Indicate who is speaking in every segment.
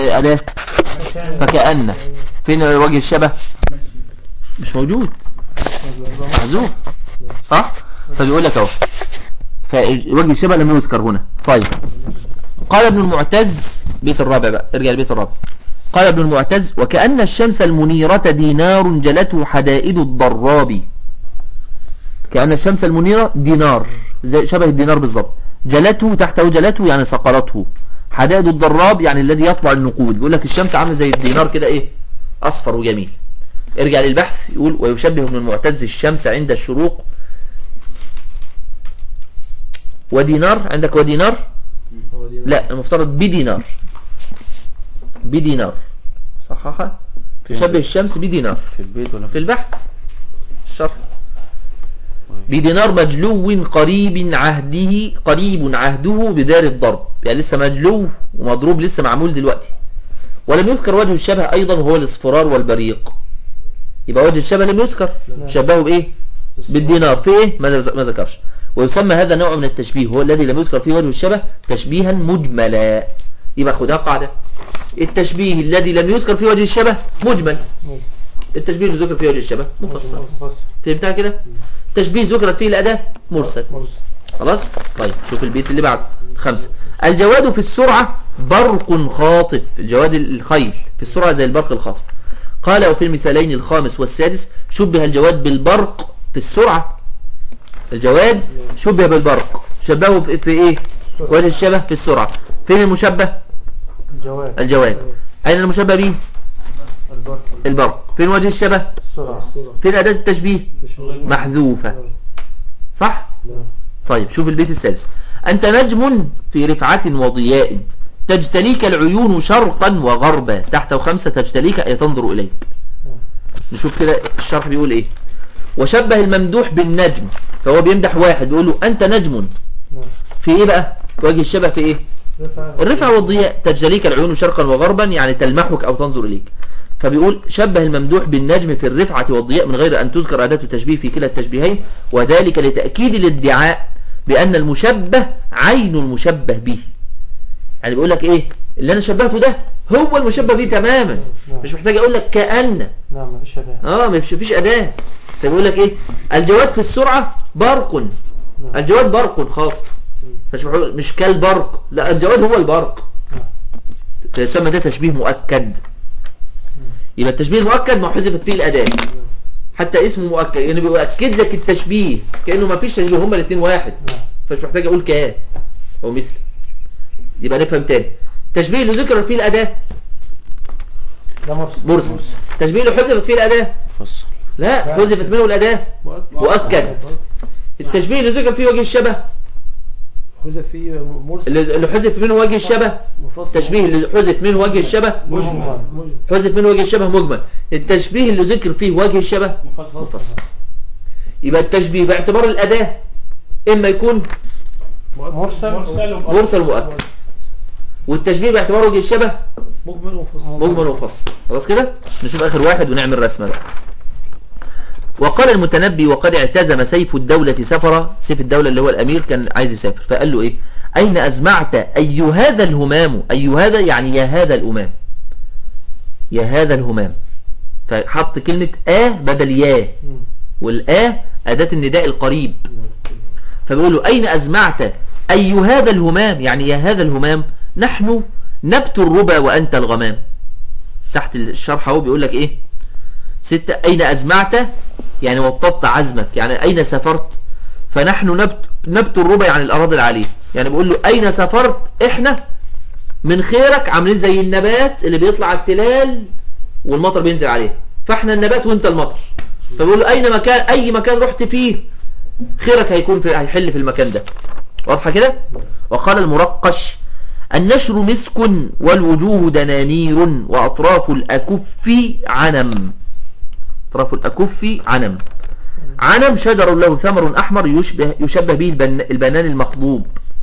Speaker 1: أداة فكأن فين وجه الشبه مش موجود محذوف صح فبيقول لك اهو فوجه الشبه لم يذكر هنا طيب قال ابن المعتز بيت الرابع بقى ارجع البيت الرابع قال ابن المعتز وكأن الشمس المنيرة دينار جلته حدائد الضراب كأن الشمس المنيرة دينار زي شبه الدينار بالظبط جلته تحته جلته يعني صقلته حدائد الضراب يعني الذي يطبع النقود بيقول لك الشمس عامله زي الدينار كده ايه اصفر وجميل ارجع للبحث يقول ويشبه ابن المعتز الشمس عند الشروق ودينار عندك ودينار لا المفترض بدينار بدينار صححها تشبه الشمس بدينار
Speaker 2: في البيت ولا
Speaker 1: في
Speaker 2: في
Speaker 1: البحث الشرح بدينار مجلو قريب عهده قريب عهده بدار الضرب يعني لسه مجلو ومضروب لسه معمول دلوقتي ولم يذكر وجه الشبه ايضا وهو الاصفرار والبريق يبقى وجه الشبه لم يذكر شبهه بايه بالدينار في ايه ما ذ- ما ذكرش ويسمى هذا نوع من التشبيه هو الذي لم يذكر فيه وجه الشبه تشبيها مجملا يبقى خدها قاعده التشبيه الذي لم يذكر فيه وجه الشبه مجمل التشبيه اللي ذكر فيه وجه الشبه مفصل فهمتها كده تشبيه ذكرت فيه الأداة مرسل خلاص طيب شوف البيت اللي بعد خمسة الجواد في السرعة برق خاطف الجواد الخيل في السرعة زي البرق الخاطف قال وفي المثالين الخامس والسادس شبه الجواد بالبرق في السرعة الجواد شبه بالبرق شبهه في في ايه وجه الشبه في السرعة فين المشبه
Speaker 3: الجواب
Speaker 1: الجواد اين المشبه به
Speaker 3: البرق
Speaker 1: البرق فين وجه الشبه
Speaker 3: السرعة
Speaker 1: فين أداة التشبيه محذوفة صح
Speaker 3: نعم.
Speaker 1: طيب شوف البيت السادس أنت نجم في رفعة وضياء تجتليك العيون شرقا وغربا تحت خمسة تجتليك أي تنظر إليك نشوف كده الشرح بيقول إيه وشبه الممدوح بالنجم فهو بيمدح واحد بيقول له أنت نجم
Speaker 3: نعم.
Speaker 1: في إيه بقى وجه الشبه في إيه
Speaker 3: رفع
Speaker 1: الرفع والضياء تجتليك العيون شرقا وغربا يعني تلمحك أو تنظر إليك فبيقول شبه الممدوح بالنجم في الرفعة والضياء من غير أن تذكر أداة التشبيه في كلا التشبيهين وذلك لتأكيد الادعاء بأن المشبه عين المشبه به يعني بيقول لك إيه اللي أنا شبهته ده هو المشبه به تماما
Speaker 3: نعم.
Speaker 1: مش محتاج أقول لك كأن
Speaker 3: نعم مفيش أداة
Speaker 1: اه مفيش مفيش أداة فبيقول لك إيه الجواد في السرعة برق
Speaker 3: نعم.
Speaker 1: الجواد برق خاطئ مش بقول- مش كالبرق لا الجواد هو البرق
Speaker 3: نعم.
Speaker 1: فيسمى ده تشبيه مؤكد يبقى التشبيه المؤكد ما حذفت فيه الأداة حتى اسمه مؤكد يعني بيؤكد لك التشبيه كأنه ما فيش تشبيه هما الاثنين واحد
Speaker 3: نعم.
Speaker 1: فمش محتاج أقول كان أو مثل يبقى نفهم تاني التشبيه اللي ذكرت فيه الأداة
Speaker 3: ده مرسل
Speaker 1: مرسل التشبيه اللي حذفت فيه الأداة
Speaker 2: مفصل
Speaker 1: لا حذفت منه الأداة مؤكد التشبيه اللي ذكر فيه وجه الشبه
Speaker 3: حذف فيه مرسل
Speaker 1: اللي اللي حذف منه وجه الشبه
Speaker 3: مفصل
Speaker 1: التشبيه اللي حذف منه وجه الشبه
Speaker 3: مجمل مجمل
Speaker 1: حذف منه وجه الشبه مجمل التشبيه اللي ذكر فيه وجه الشبه مفصل يبقى التشبيه باعتبار الأداة إما يكون
Speaker 3: مرسل
Speaker 1: مرسل ومؤكد والتشبيه باعتبار وجه الشبه
Speaker 3: مجمل ومفصل
Speaker 1: مجمل ومفصل خلاص كده نشوف آخر واحد ونعمل رسمة بقى وقال المتنبي وقد اعتزم سيف الدولة سفرة سيف الدولة اللي هو الأمير كان عايز يسافر فقال له إيه أين أزمعت أي هذا الهمام أي هذا يعني يا هذا الأمام يا هذا الهمام فحط كلمة آ بدل يا
Speaker 3: مم.
Speaker 1: والآ أداة النداء القريب فبيقول له أين أزمعت أي هذا الهمام يعني يا هذا الهمام نحن نبت الربا وأنت الغمام تحت الشرح اهو بيقول لك إيه ستة أين أزمعت يعني وططت عزمك يعني أين سافرت فنحن نبت, نبت الربا يعني الأراضي العالية يعني بيقول له أين سافرت إحنا من خيرك عاملين زي النبات اللي بيطلع على التلال والمطر بينزل عليه فاحنا النبات وانت المطر فبيقول له اين مكان اي مكان رحت فيه خيرك هيكون في هيحل في المكان ده واضحه كده وقال المرقش النشر مسك والوجوه دنانير واطراف الاكف عنم اطراف الاكف عنم عنم شجر له ثمر احمر يشبه يشبه به البن البنان المخضوب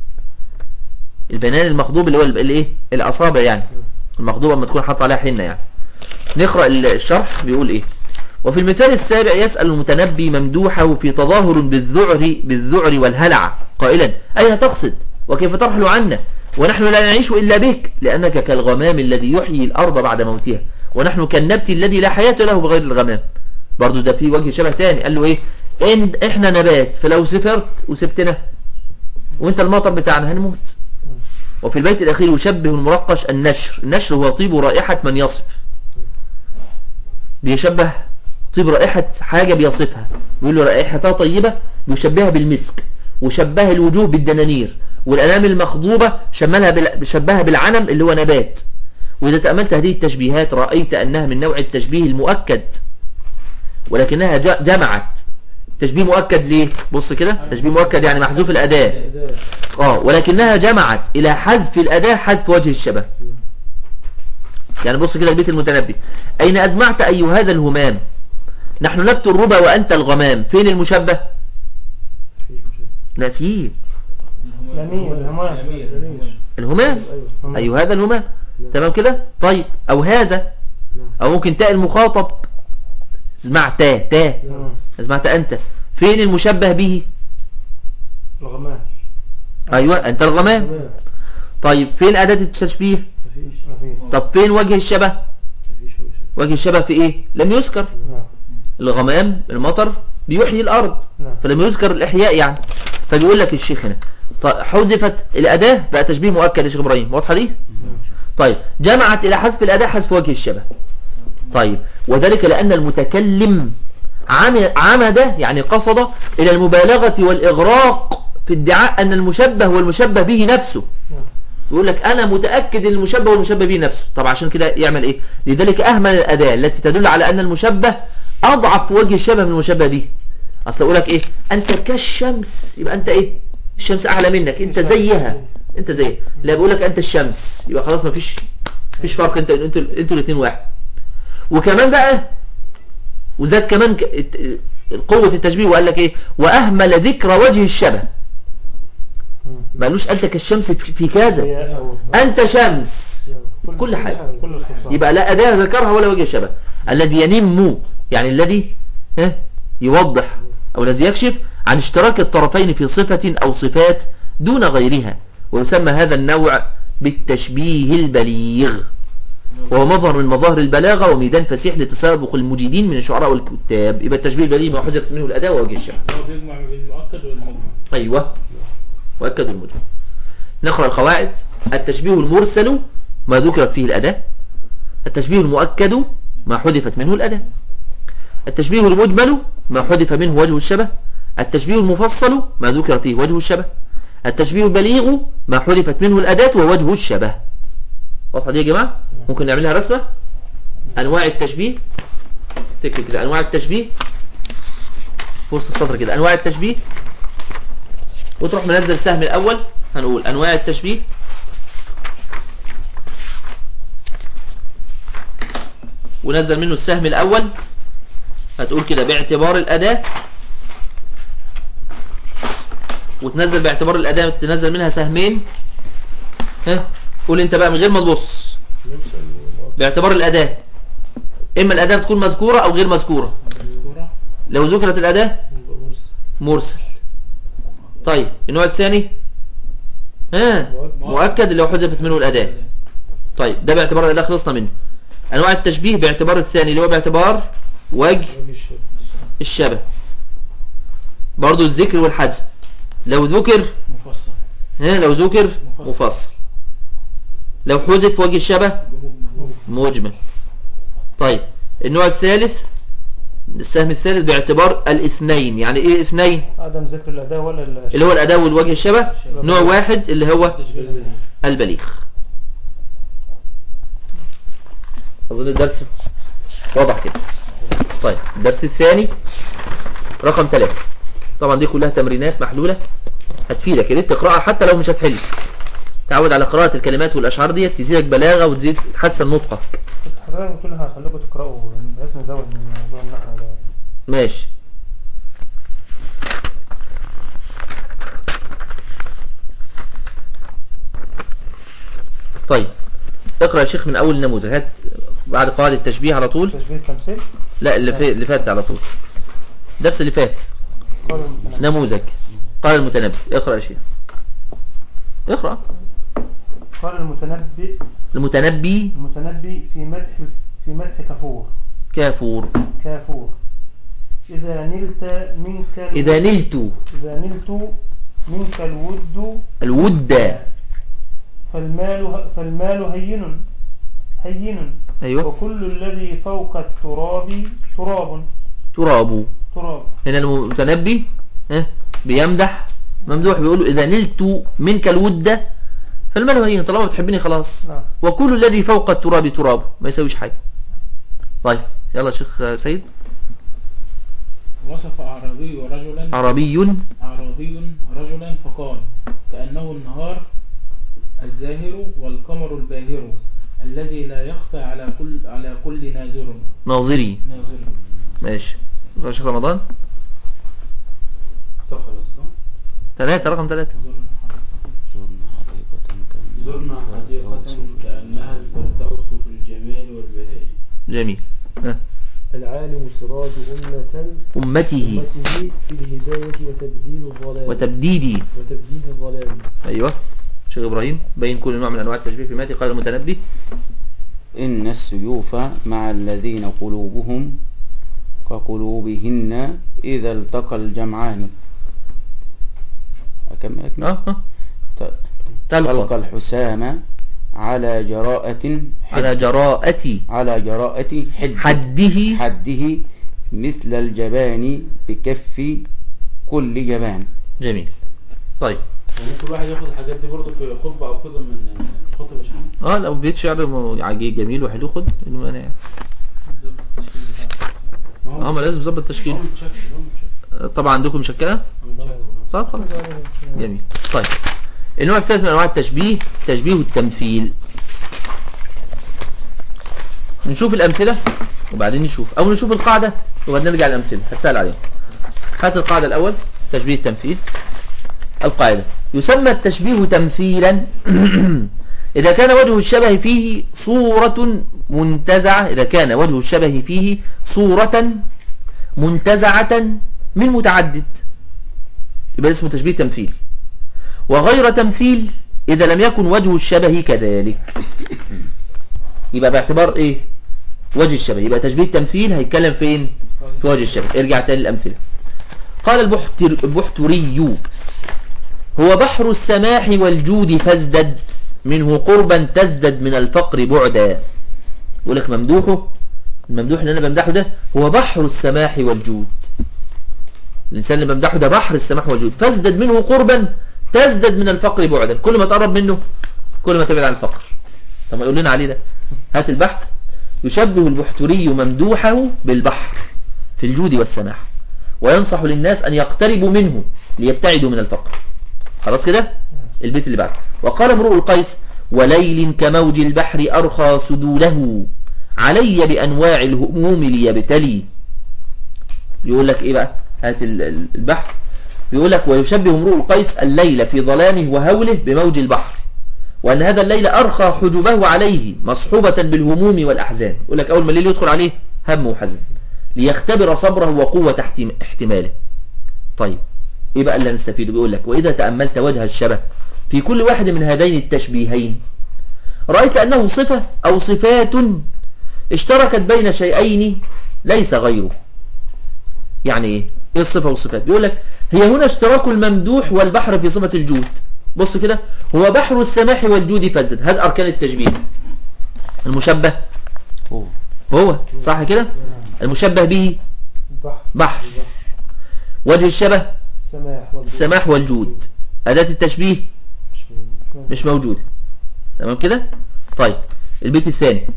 Speaker 1: البنان المخضوب اللي هو ال- الايه الاصابع يعني المخضوبه لما تكون حاطه عليها حنه يعني نقرا الشرح بيقول ايه وفي المثال السابع يسأل المتنبي ممدوحه في تظاهر بالذعر بالذعر والهلع قائلا أين تقصد وكيف ترحل عنا ونحن لا نعيش إلا بك لأنك كالغمام الذي يحيي الأرض بعد موتها ونحن كالنبت الذي لا حياة له بغير الغمام برضو ده في وجه شبه تاني قال له ايه إن احنا نبات فلو سفرت وسبتنا وانت المطر بتاعنا هنموت وفي البيت الأخير يشبه المرقش النشر النشر هو طيب رائحة من يصف بيشبه طيب رائحة حاجة بيصفها بيقول له رائحتها طيبة بيشبهها بالمسك وشبه الوجوه بالدنانير والأنامل المخضوبة شملها بال... شبهها بالعنم اللي هو نبات وإذا تأملت هذه التشبيهات رأيت أنها من نوع التشبيه المؤكد ولكنها ج- جمعت تشبيه مؤكد ليه بص كده تشبيه مؤكد يعني محذوف الأداة
Speaker 3: أداة.
Speaker 1: اه ولكنها جمعت إلى حذف الأداة حذف وجه الشبه يعني بص كده البيت المتنبي أين أزمعت أي هذا الهمام نحن نبت الربا وأنت الغمام فين المشبه
Speaker 3: مفيش مشكلة.
Speaker 1: لا فيه
Speaker 2: الأمير الهمام
Speaker 3: جميل.
Speaker 1: الهمام
Speaker 3: أيوه
Speaker 1: أي هذا الهمام تمام كده طيب أو هذا
Speaker 3: نعم.
Speaker 1: أو ممكن تاء المخاطب اسمع تا تا
Speaker 3: نعم.
Speaker 1: اسمعت أنت فين المشبه به
Speaker 2: الغمام
Speaker 1: أيوة أنت الغمام
Speaker 3: تمام.
Speaker 1: طيب فين أداة التشبيه
Speaker 3: مفيش
Speaker 2: مفيش
Speaker 1: طب فين وجه الشبه
Speaker 3: مفيش وجه.
Speaker 1: وجه الشبه في إيه لم يذكر
Speaker 2: نعم
Speaker 1: الغمام المطر بيحيي الأرض
Speaker 2: نعم
Speaker 1: فلما يذكر الإحياء يعني فبيقول لك الشيخ هنا طيب حذفت الأداة بقى تشبيه مؤكد يا شيخ إبراهيم واضحة دي طيب جمعت إلى حذف الأداة حذف وجه الشبه طيب وذلك لأن المتكلم عم- عمد يعني قصد إلى المبالغة والإغراق في ادعاء أن المشبه والمشبه به نفسه
Speaker 2: نعم.
Speaker 1: يقول لك أنا متأكد أن المشبه والمشبه به نفسه طب عشان كده يعمل إيه لذلك أهمل الأداة التي تدل على أن المشبه أضعف في وجه الشبه من المشبه به أصل أقول لك إيه أنت كالشمس يبقى أنت إيه الشمس أعلى منك أنت زيها أنت زيها لا بقول لك أنت الشمس يبقى خلاص مفيش مفيش فرق أنت أنتوا أنتوا الاثنين واحد وكمان بقى وزاد كمان ك- الت- قوة التشبيه وقال لك ايه واهمل ذكر وجه الشبه ما قالوش انت كالشمس في في كذا
Speaker 2: هي أو
Speaker 1: انت شمس كل حاجة
Speaker 2: كل الخصائص
Speaker 1: يبقى لا اداة ذكرها ولا وجه الشبه الذي ينم يعني الذي ها يوضح او الذي يكشف عن اشتراك الطرفين في صفة او صفات دون غيرها ويسمى هذا النوع بالتشبيه البليغ وهو مظهر من مظاهر البلاغة وميدان فسيح لتسابق المجيدين من الشعراء والكتاب يبقى التشبيه البليغ ما حذفت منه الأداة ووجه الشبه
Speaker 4: هو بيجمع ما بين المؤكد والمجمع
Speaker 1: أيوة وأكد المجمل نقرأ القواعد التشبيه المرسل ما ذكرت فيه الأداة التشبيه المؤكد ما حذفت منه الأداة التشبيه المجمل ما حذف منه وجه الشبه التشبيه المفصل ما ذكر فيه وجه الشبه التشبيه البليغ ما حذفت منه الأداة ووجه الشبه واضحة دي يا جماعة ممكن نعملها رسمة أنواع التشبيه تكتب كده أنواع التشبيه في وسط السطر كده أنواع التشبيه وتروح منزل سهم الأول هنقول أنواع التشبيه ونزل منه السهم الأول هتقول كده باعتبار الأداة وتنزل باعتبار الأداة تنزل منها سهمين ها قول انت بقى من غير ما تبص
Speaker 3: مرسل ومؤكد.
Speaker 1: باعتبار الأداة إما الأداة تكون مذكورة أو غير مذكورة
Speaker 4: مذكورة
Speaker 1: لو ذكرت الأداة
Speaker 3: يبقى مرسل
Speaker 1: مرسل طيب النوع الثاني ها
Speaker 3: مؤكد.
Speaker 1: مؤكد اللي هو حذفت منه الأداة طيب ده باعتبار الأداة خلصنا منه أنواع التشبيه باعتبار الثاني اللي هو باعتبار وجه
Speaker 3: وجه الشبه
Speaker 1: الشبه برضو الذكر والحذف لو ذكر
Speaker 4: مفصل
Speaker 1: ها لو ذكر
Speaker 4: مفصل.
Speaker 1: مفصل لو حذف وجه الشبه
Speaker 4: يبقى مجمل
Speaker 1: مجمل طيب النوع الثالث السهم الثالث باعتبار الاثنين يعني ايه اثنين
Speaker 2: عدم ذكر الأداة ولا ال-
Speaker 1: اللي هو الأداة والوجه الشبه نوع واحد اللي هو
Speaker 4: تشبيه
Speaker 1: البليغ أظن الدرس واضح كده طيب الدرس الثاني رقم ثلاثة طبعا دي كلها تمرينات محلولة هتفيدك يا ريت تقرأها حتى لو مش هتحل تعود على قراءة الكلمات والأشعار ديت تزيدك بلاغة وتزيد تحسن نطقك
Speaker 2: حضرتك بتقول هخليكم تقرأوا بحيث نزود من موضوع النحو ده
Speaker 1: ماشي طيب اقرأ يا شيخ من أول نموذج هات بعد قواعد التشبيه على طول
Speaker 2: تشبيه التمثيل
Speaker 1: لا اللي, في اللي فات على طول الدرس اللي فات
Speaker 2: قال المتنبي.
Speaker 1: نموذج قال المتنبي اقرأ يا شيخ اقرأ
Speaker 2: قال المتنبي
Speaker 1: المتنبي
Speaker 2: المتنبي في مدح في مدح كفور
Speaker 1: كافور
Speaker 2: كافور إذا نلت منك ال-
Speaker 1: إذا نلت
Speaker 2: إذا نلت منك الود
Speaker 1: الود
Speaker 2: فالمال فالمال هين هين
Speaker 1: أيوه
Speaker 2: وكل الذي فوق التراب تراب
Speaker 1: تراب
Speaker 2: تراب
Speaker 1: هنا المتنبي ها بيمدح ممدوح بيقول له إذا نلت منك الود فالمال هين طالما بتحبني خلاص
Speaker 2: نعم
Speaker 1: وكل الذي فوق التراب تراب ما يسويش حاجة طيب يلا شيخ سيد
Speaker 4: وصف أعرابي رجلا
Speaker 1: عربي
Speaker 4: أعرابي رجلا فقال كأنه النهار الزاهر والقمر الباهر الذي لا يخفى على كل على كل ناظر
Speaker 1: ناظري
Speaker 4: ناظر
Speaker 1: ماشي يلا شيخ رمضان
Speaker 3: صفحة الأصلاح
Speaker 1: ثلاثة رقم ثلاثة
Speaker 4: زرنا حديقة
Speaker 3: زرنا حديقة كأنها الفردوس في الجمال والبهاء
Speaker 1: جميل ها.
Speaker 5: العالم سراج أمة
Speaker 1: أمته
Speaker 5: أمته في الهداية وتبديل الضلال
Speaker 1: وتبديدي
Speaker 5: وتبديل الضلال
Speaker 1: أيوه شيخ إبراهيم بين كل نوع من أنواع التشبيه في ماتي قال المتنبي
Speaker 6: إن السيوف مع الذين قلوبهم كقلوبهن إذا التقى الجمعان أكمل أكمل
Speaker 1: اه اه
Speaker 6: ت-
Speaker 1: تلقى
Speaker 6: تلقى الحسام على جراءة
Speaker 1: على
Speaker 6: حد
Speaker 1: جراءة
Speaker 6: على جراءة حد
Speaker 1: حده
Speaker 6: حده مثل الجبان بكف كل جبان
Speaker 1: جميل طيب
Speaker 3: يعني كل واحد ياخد الحاجات دي برضه في خطبة أو كده من الخطبة شنو؟
Speaker 1: اه لو بيت شعر م- عجيب جميل وحلو خد انه انا يعني اه ما لازم ظبط التشكيل
Speaker 3: هو متشكل هو متشكل
Speaker 1: آه، طبعا عندكم مشكله
Speaker 3: هو متشكل
Speaker 1: طب خلاص جميل طيب النوع الثالث من انواع التشبيه تشبيه التمثيل نشوف الامثله وبعدين نشوف او نشوف القاعده وبعدين نرجع للامثله هتسال عليهم هات القاعده الاول تشبيه التمثيل القاعده يسمى التشبيه تمثيلا إذا كان وجه الشبه فيه صورة منتزعة إذا كان وجه الشبه فيه صورة منتزعة من متعدد يبقى اسمه تشبيه تمثيل وغير تمثيل إذا لم يكن وجه الشبه كذلك يبقى باعتبار إيه وجه الشبه يبقى تشبيه تمثيل هيتكلم فين في وجه الشبه ارجع تاني الأمثلة قال البحتر البحتري هو بحر السماح والجود فازدد منه قربا تزدد من الفقر بعدا يقول لك ممدوحه الممدوح اللي انا بمدحه ده هو بحر السماح والجود الانسان اللي بمدحه ده بحر السماح والجود فازدد منه قربا تزدد من الفقر بعدا كل ما تقرب منه كل ما تبعد عن الفقر طب ما يقول لنا عليه ده هات البحث يشبه البحتري ممدوحه بالبحر في الجود والسماح وينصح للناس أن يقتربوا منه ليبتعدوا من الفقر خلاص كده البيت اللي بعده وقال امرؤ القيس وليل كموج البحر أرخى سدوله علي بأنواع الهموم ليبتلي يقول لك ايه بقى هات ال- ال- البحر بيقول لك ويشبه امرؤ القيس الليل في ظلامه وهوله بموج البحر وأن هذا الليل أرخى حجبه عليه مصحوبة بالهموم والأحزان يقول لك أول ما الليل يدخل عليه هم وحزن ليختبر صبره وقوة احتم- احتماله طيب ايه بقى اللي هنستفيده بيقول لك وإذا تأملت وجه الشبه في كل واحد من هذين التشبيهين رأيت أنه صفة أو صفات اشتركت بين شيئين ليس غيره يعني ايه ايه الصفة والصفات بيقول لك هي هنا اشتراك الممدوح والبحر في صفة الجود بص كده هو بحر السماح والجود فزد هذا أركان التشبيه المشبه
Speaker 6: هو
Speaker 1: هو صح كده المشبه به
Speaker 5: البحر
Speaker 1: بحر وجه الشبه
Speaker 5: السماح والجود.
Speaker 1: السماح والجود أداة التشبيه مش موجودة تمام كده طيب البيت الثاني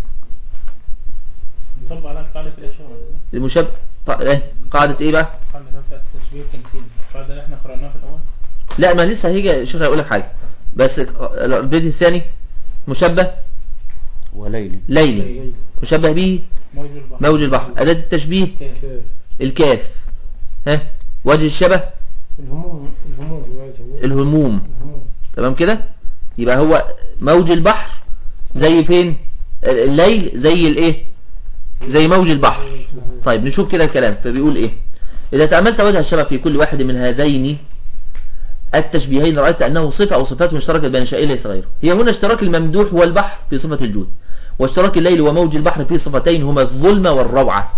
Speaker 4: نطبق على قاعدة الأشياء ولا لا؟
Speaker 1: المشبه طيب ايه قاعدة ايه بقى
Speaker 4: قاعدة بتاعت تشبيه التمثيل القاعدة اللي احنا قرأناها في الأول
Speaker 1: لا ما لسه هيجي الشيخ هيقول لك حاجة بس البيت الثاني مشبه
Speaker 6: وليل
Speaker 1: ليلي مشبه به
Speaker 4: موج البحر
Speaker 1: موج البحر أداة التشبيه
Speaker 4: كيف؟
Speaker 5: كاف.
Speaker 1: الكاف ها وجه الشبه
Speaker 2: الهموم الهموم
Speaker 1: الهموم
Speaker 2: الهموم
Speaker 1: تمام كده يبقى هو موج البحر زي فين الليل زي الايه زي موج البحر طيب نشوف كده الكلام فبيقول ايه اذا تأملت وجه الشبه في كل واحد من هذين التشبيهين رأيت أنه صفة أو صفات مشتركة بين شيئين ليس غيره هي هنا اشتراك الممدوح والبحر في صفة الجود واشتراك الليل وموج البحر في صفتين هما الظلمة والروعة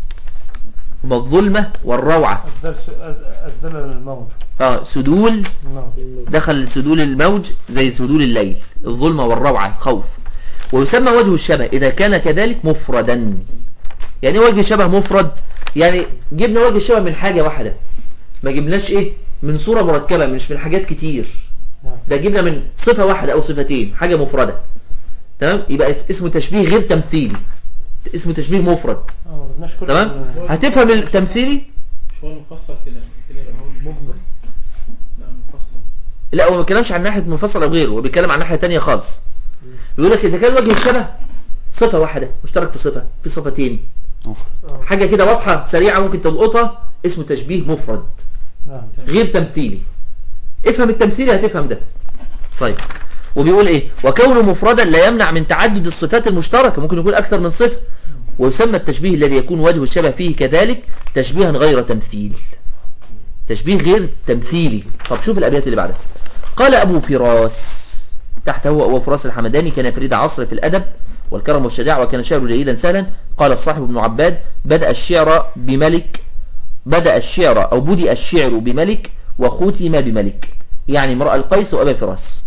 Speaker 1: هما الظلمة والروعة
Speaker 2: أسدل س- أس- أسدل الموج
Speaker 1: اه سدول
Speaker 2: الموج
Speaker 1: دخل سدول الموج زي سدول الليل الظلمة والروعة خوف ويسمى وجه الشبه إذا كان كذلك مفردا يعني إيه وجه الشبه مفرد يعني جبنا وجه الشبه من حاجة واحدة ما جبناش ايه من صورة مركبة مش من حاجات كتير
Speaker 2: نعم.
Speaker 1: ده جبنا من صفة واحدة او صفتين حاجة مفردة تمام يبقى اس- اسمه تشبيه غير تمثيلي اسمه تشبيه مفرد
Speaker 2: اه ما بدناش كل
Speaker 1: تمام هتفهم التمثيلي
Speaker 4: مش هو المفصل كده كده يبقى هو المفصل لا مفصل
Speaker 1: لا هو ما بيتكلمش عن ناحية منفصل او غيره هو بيتكلم عن ناحية تانية خالص بيقول لك اذا كان وجه الشبه صفة واحدة مشترك في صفة في صفتين
Speaker 6: مفرد
Speaker 1: حاجة كده واضحة سريعة ممكن تلقطها اسمه تشبيه مفرد
Speaker 2: نعم
Speaker 1: غير تمثيلي افهم التمثيلي هتفهم ده طيب وبيقول ايه وكونه مفردا لا يمنع من تعدد الصفات المشتركة ممكن يكون اكثر من صفة ويسمى التشبيه الذي يكون وجه الشبه فيه كذلك تشبيها غير تمثيل تشبيه غير تمثيلي طب شوف الابيات اللي بعدها قال ابو فراس تحت هو ابو فراس الحمداني كان فريد عصر في الادب والكرم والشجاعة وكان شعره جيدا سهلا قال الصاحب ابن عباد بدأ الشعر بملك بدأ الشعر أو بدأ الشعر بملك وختم بملك يعني امرأة القيس وأبا فراس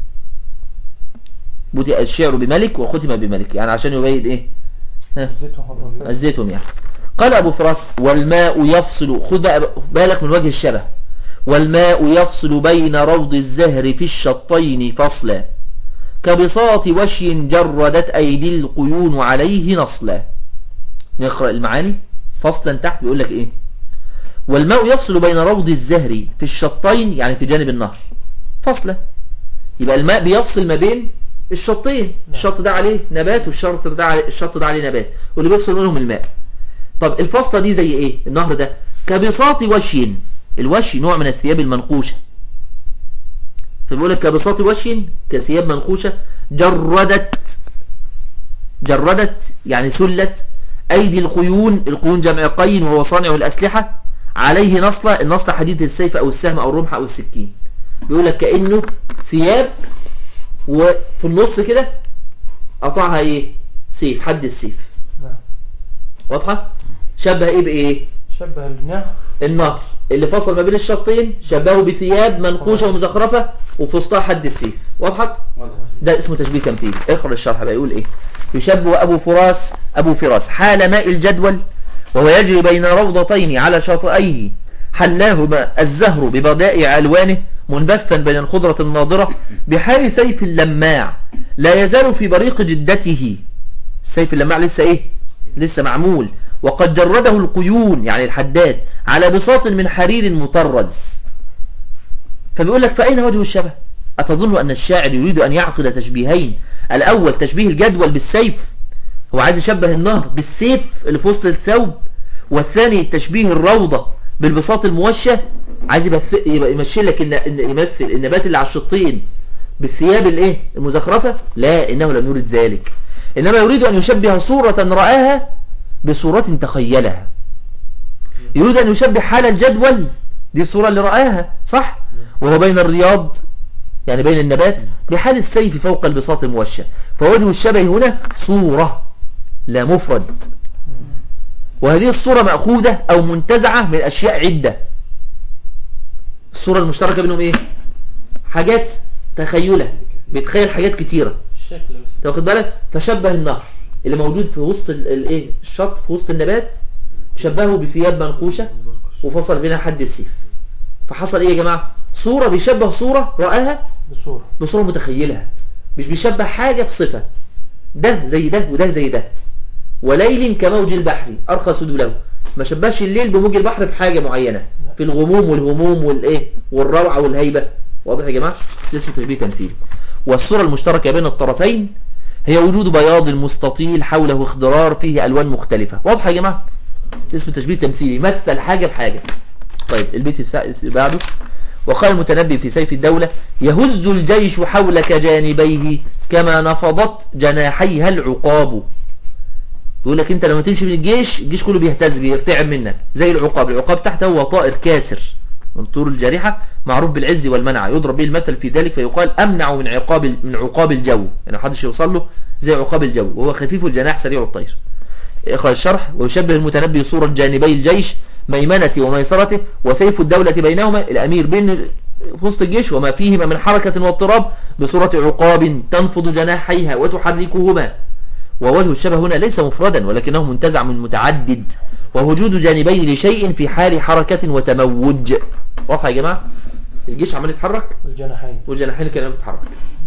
Speaker 1: بدأ الشعر بملك وختم بملك يعني عشان يبين إيه ها
Speaker 2: زيت وحرفات
Speaker 1: أزيتهم يعني قال أبو فراس والماء يفصل خد بقى بالك من وجه الشبه والماء يفصل بين روض الزهر في الشطين فصلا كبساط وشي جردت أيدي القيون عليه نصلا نقرأ المعاني فصلا تحت بيقول لك إيه والماء يفصل بين روض الزهر في الشطين يعني في جانب النهر فصلة يبقى الماء بيفصل ما بين الشطين الشط ده عليه نبات والشط ده عليه الشط ده عليه نبات واللي بيفصل منهم الماء طب الفصلة دي زي ايه النهر ده كبساط وشي الوشي نوع من الثياب المنقوشة فبيقول لك كبساط وشي كثياب منقوشة جردت جردت يعني سلت أيدي القيون القيون جمع قين وهو صانع الأسلحة عليه نصلة النصلة حديد السيف أو السهم أو الرمح أو السكين بيقول لك كأنه ثياب وفي النص كده قطعها ايه سيف حد السيف
Speaker 2: نعم
Speaker 1: واضحة شبه ايه بايه
Speaker 2: شبه النهر
Speaker 1: النهر اللي فصل ما بين الشطين شبهه بثياب منقوشة ومزخرفة وفي وسطها حد السيف وضحت ده اسمه تشبيه تمثيلي اقرا الشرح بقى يقول ايه يشبه ابو فراس ابو فراس حال ماء الجدول وهو يجري بين روضتين على شاطئيه حلاهما الزهر ببدائع الوانه منبثا بين الخضرة الناضرة بحال سيف لماع لا يزال في بريق جدته السيف اللماع لسه ايه لسه معمول وقد جرده القيون يعني الحداد على بساط من حرير مطرز فبيقول لك فأين وجه الشبه أتظن أن الشاعر يريد أن يعقد تشبيهين الأول تشبيه الجدول بالسيف هو عايز يشبه النهر بالسيف اللي في وسط الثوب والثاني تشبيه الروضة بالبساط الموشى عايز يبقى يبقى يمشي لك إن إن يمثل النبات اللي على الشطين بالثياب الايه المزخرفة لا إنه لم يرد ذلك إنما يريد أن يشبه صورة رآها بصورة تخيلها يريد أن يشبه حال الجدول دي الصورة اللي رآها صح وهو بين الرياض يعني بين النبات بحال السيف فوق البساط الموشى فوجه الشبه هنا صورة لا مفرد وهذه الصورة مأخوذة أو منتزعة من أشياء عدة الصورة المشتركة بينهم إيه حاجات تخيلة بيتخيل حاجات كتيرة
Speaker 4: الشكل بس
Speaker 1: تاخد بالك فشبه النهر اللي موجود في وسط ال- الايه الشط في وسط النبات شبهه بثياب منقوشة وفصل بينها حد السيف فحصل ايه يا جماعة صورة بيشبه صورة رآها
Speaker 2: بصورة
Speaker 1: بصورة متخيلها مش بيشبه حاجة في صفة ده زي ده وده زي ده وليل كموج البحر أرخى سدوله ما شبهش الليل بموج البحر في حاجة معينة في الغموم والهموم والايه والروعة والهيبة واضح يا جماعة ده اسمه تشبيه تمثيلي والصورة المشتركة بين الطرفين هي وجود بياض مستطيل حوله اخضرار فيه ألوان مختلفة واضح يا جماعة ده اسمه تشبيه تمثيلي مثل حاجة بحاجة طيب البيت الثالث اللي بعده وقال المتنبي في سيف الدولة يهز الجيش حولك جانبيه كما نفضت جناحيها العقاب يقول لك انت لما تمشي من الجيش الجيش كله بيهتز بيرتعب منك زي العقاب العقاب تحته هو طائر كاسر من طور الجارحة معروف بالعز والمنع يضرب به المثل في ذلك فيقال أمنع من عقاب من عقاب الجو يعني محدش يوصل له زي عقاب الجو وهو خفيف الجناح سريع الطير إخراج الشرح ويشبه المتنبي صورة جانبي الجيش ميمنة وميسرته وسيف الدولة بينهما الأمير بين في وسط الجيش وما فيهما من حركة واضطراب بصورة عقاب تنفض جناحيها وتحركهما ووجه الشبه هنا ليس مفردا ولكنه منتزع من متعدد ووجود جانبين لشيء في حال حركة وتموج واضح يا جماعة الجيش عمال يتحرك
Speaker 2: والجناحين
Speaker 1: والجناحين كانوا بيتحرك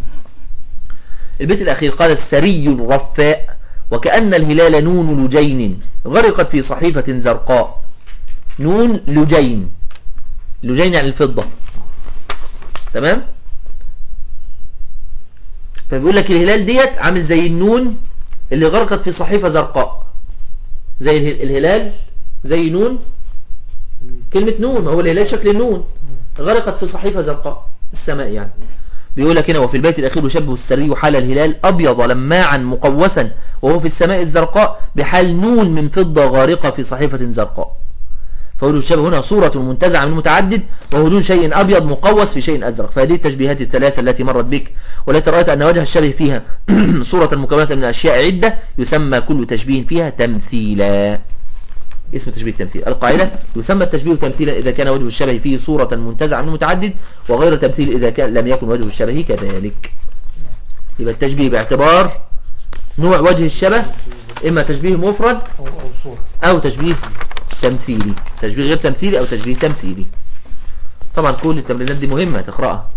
Speaker 1: البيت الأخير قال السري الرفاء وكأن الهلال نون لجين غرقت في صحيفة زرقاء نون لجين لجين يعني الفضة تمام فبيقول لك الهلال ديت عامل زي النون اللي غرقت في صحيفة زرقاء زي اله- الهلال زي نون كلمة نون هو الهلال شكل النون غرقت في صحيفة زرقاء السماء يعني بيقول لك هنا وفي البيت الأخير يشبه السري حال الهلال أبيض لماعا مقوسا وهو في السماء الزرقاء بحال نون من فضة غارقة في صحيفة زرقاء فوجود الشبه هنا صورة منتزعة من متعدد ووجود شيء أبيض مقوس في شيء أزرق فهذه التشبيهات الثلاثة التي مرت بك والتي رأيت أن وجه الشبه فيها صورة مكونة من أشياء عدة يسمى كل تشبيه فيها تمثيلا اسم تشبيه تمثيل القاعدة يسمى التشبيه تمثيلا إذا كان وجه الشبه فيه صورة منتزعة من متعدد وغير تمثيل إذا كان لم يكن وجه الشبه كذلك يبقى التشبيه باعتبار نوع وجه الشبه إما تشبيه مفرد
Speaker 2: أو أو صورة
Speaker 1: أو تشبيه تمثيلي تشبيه غير تمثيلي أو تشبيه تمثيلي طبعا كل التمرينات دي مهمة تقرأها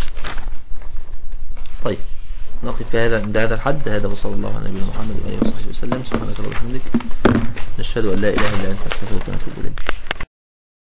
Speaker 1: طيب نقف في هذا عند هذا الحد هذا وصلى الله على نبينا محمد وآله وصحبه وسلم سبحانك اللهم وبحمدك نشهد أن لا إله إلا أنت نستغفرك ونتوب إليك